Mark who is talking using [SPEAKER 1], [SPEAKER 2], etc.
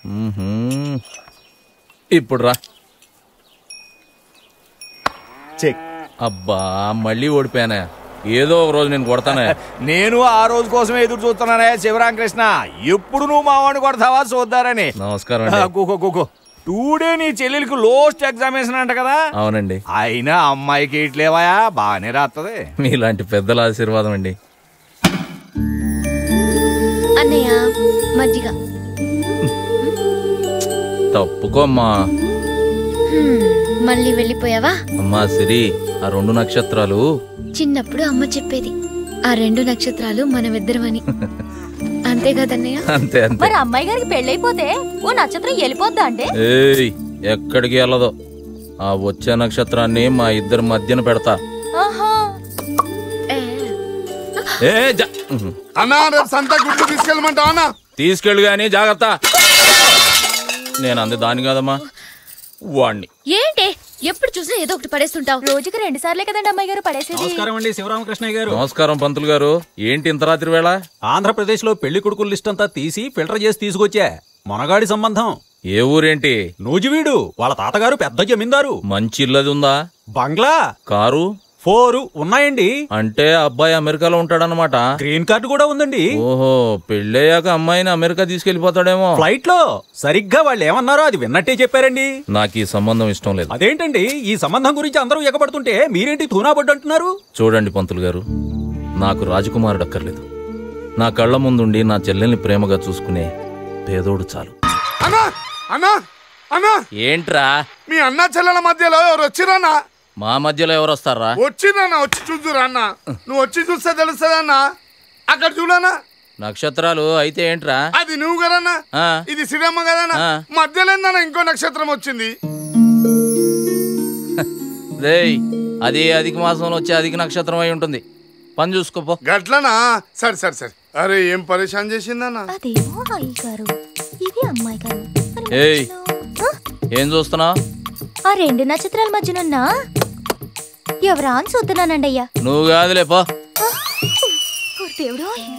[SPEAKER 1] మ్మ్హ్మ్. ఇప్పుడు రా
[SPEAKER 2] చెక్
[SPEAKER 1] అబ్బా మళ్ళీ ఓడిపోయానే ఏదో ఒక రోజు నేను కొడతానే
[SPEAKER 2] నేను ఆ రోజు కోసమే ఎదురు చూస్తున్నానే శివరామకృష్ణ ఎప్పుడు నువ్వు మావాడిని కొడతావా చూద్దారని
[SPEAKER 1] నమస్కారం
[SPEAKER 2] ఆ,
[SPEAKER 1] అండి
[SPEAKER 2] కూకో కూకో టూడే నీ చెల్లెలికి లోస్ట్ ఎగ్జామినేషన్ అంట కదా
[SPEAKER 1] అవునండి
[SPEAKER 2] అయినా అమ్మాయికి ఇట్లేవాయా బాగానే రాత్తది
[SPEAKER 1] మీలాంటి పెద్దల ఆశీర్వాదం అండి
[SPEAKER 3] అన్నయ్య మజ్జిగ
[SPEAKER 1] తప్పుకోమ్మా
[SPEAKER 3] హ్మ్, మళ్ళీ వెళ్ళిపోయావా
[SPEAKER 1] అమ్మా సిరి ఆ రెండు నక్షత్రాలు
[SPEAKER 3] చిన్నప్పుడు అమ్మ చెప్పేది ఆ రెండు నక్షత్రాలు మనమిద్దరమని అంతే కదన్నయ్య
[SPEAKER 1] అంతే అంతే
[SPEAKER 4] మరి అమ్మాయి గారికి పెళ్ళైపోతే ఓ నక్షత్రం వెళ్ళిపోద్దా అంటే
[SPEAKER 1] ఏయ్ ఎక్కడికి వెళ్ళదు ఆ వచ్చే నక్షత్రాన్ని మా ఇద్దరి మధ్యన పెడతా
[SPEAKER 4] ఆహా
[SPEAKER 3] ఏ,
[SPEAKER 1] ఏ జా-
[SPEAKER 5] అన్నా రేపు సంత గుడ్లు తీసుకెళ్ళమంటా అన్నా
[SPEAKER 1] తీసుకెళ్ళు గాని జాగ్రత్త నేను అంది దాని కాదమ్మా వాణ్ణి
[SPEAKER 3] ఏంటి ఎప్పుడు చూసినా ఏదో ఒకటి పడేస్తుంటావు
[SPEAKER 4] రోజుకి రెండు సార్లే కదండి అమ్మాయి గారు పడేసేది
[SPEAKER 6] నమస్కారం అండి శివరామకృష్ణయ్య గారు
[SPEAKER 1] నమస్కారం పంతులు గారు ఏంటి ఇంత రాత్రి వేళ
[SPEAKER 6] ఆంధ్రప్రదేశ్ లో పెళ్లి కొడుకుల లిస్ట్ అంతా తీసి ఫిల్టర్ చేసి తీసుకొచ్చా మొనగాడి సంబంధం
[SPEAKER 1] ఏ ఊరేంటి
[SPEAKER 6] నూజివీడు వాళ్ళ తాతగారు పెద్ద జమీందారు
[SPEAKER 1] మంచి ఇల్లది ఉందా
[SPEAKER 6] బంగ్లా
[SPEAKER 1] కారు
[SPEAKER 6] ఫోరు ఉన్నాయండి
[SPEAKER 1] అంటే అబ్బాయి అమెరికాలో ఉంటాడనమాట
[SPEAKER 6] గ్రీన్ కార్డు కూడా ఉందండి
[SPEAKER 1] ఓహో పెళ్ళయ్యాక అమ్మాయిని అమెరికా తీసుకెళ్లిపోతాడేమో
[SPEAKER 6] ఫ్లైట్ లో సరిగ్గా వాళ్ళు ఏమన్నారో అది విన్నట్టే చెప్పారండి
[SPEAKER 1] నాకు ఈ సంబంధం ఇష్టం లేదు
[SPEAKER 6] అదేంటండి ఈ సంబంధం గురించి అందరూ ఎగబడుతుంటే మీరేంటి తూనాబడ్డు అంటున్నారు
[SPEAKER 1] చూడండి పంతులు గారు నాకు రాజకుమారుడు అక్కర్లేదు నా కళ్ళ ముందుండి నా చెల్లెల్ని ప్రేమగా చూసుకునే పేదోడు చాలు
[SPEAKER 5] అన్నా అన్నా అన్నా
[SPEAKER 1] ఏంట్రా
[SPEAKER 5] మీ అన్న చెల్లెల మధ్యలో ఎవరు వచ్చిరన్నా
[SPEAKER 1] మా మధ్యలో ఎవరు వస్తారా
[SPEAKER 5] వచ్చిందన్నా వచ్చి చూద్దురా అన్న నువ్వు వచ్చి చూస్తే తెలుస్తుందన్నా అక్కడ చూడన్నా
[SPEAKER 1] నక్షత్రాలు అయితే ఏంట్రా
[SPEAKER 5] అది నువ్వు కదన్నా
[SPEAKER 1] ఆ,
[SPEAKER 5] ఇది శ్రీరమ్మ కదన్నా
[SPEAKER 1] ఆ.
[SPEAKER 5] మధ్యలో ఏందన్నా ఇంకో నక్షత్రం వచ్చింది
[SPEAKER 1] రేయ్ అది అధిక మాసంలో వచ్చే అధిక నక్షత్రం అయి ఉంటుంది పని చూసుకోపో
[SPEAKER 5] గట్లనా సరే సరే సరే అరే ఏం పరేషాన్ చేసిందన్నా
[SPEAKER 4] అదేమో అయ్య గారు ఇది అమ్మాయి గారు మరి
[SPEAKER 1] ఏయ్.
[SPEAKER 4] మధ్యలో- ఆ,
[SPEAKER 1] ఏం చూస్తున్నావు
[SPEAKER 4] ఆ రెండు నక్షత్రాల మధ్యనున్నా ఎవరా అని చూస్తున్నానండి అయ్యా
[SPEAKER 1] నువ్వు కాదులే పో
[SPEAKER 4] దేవుడు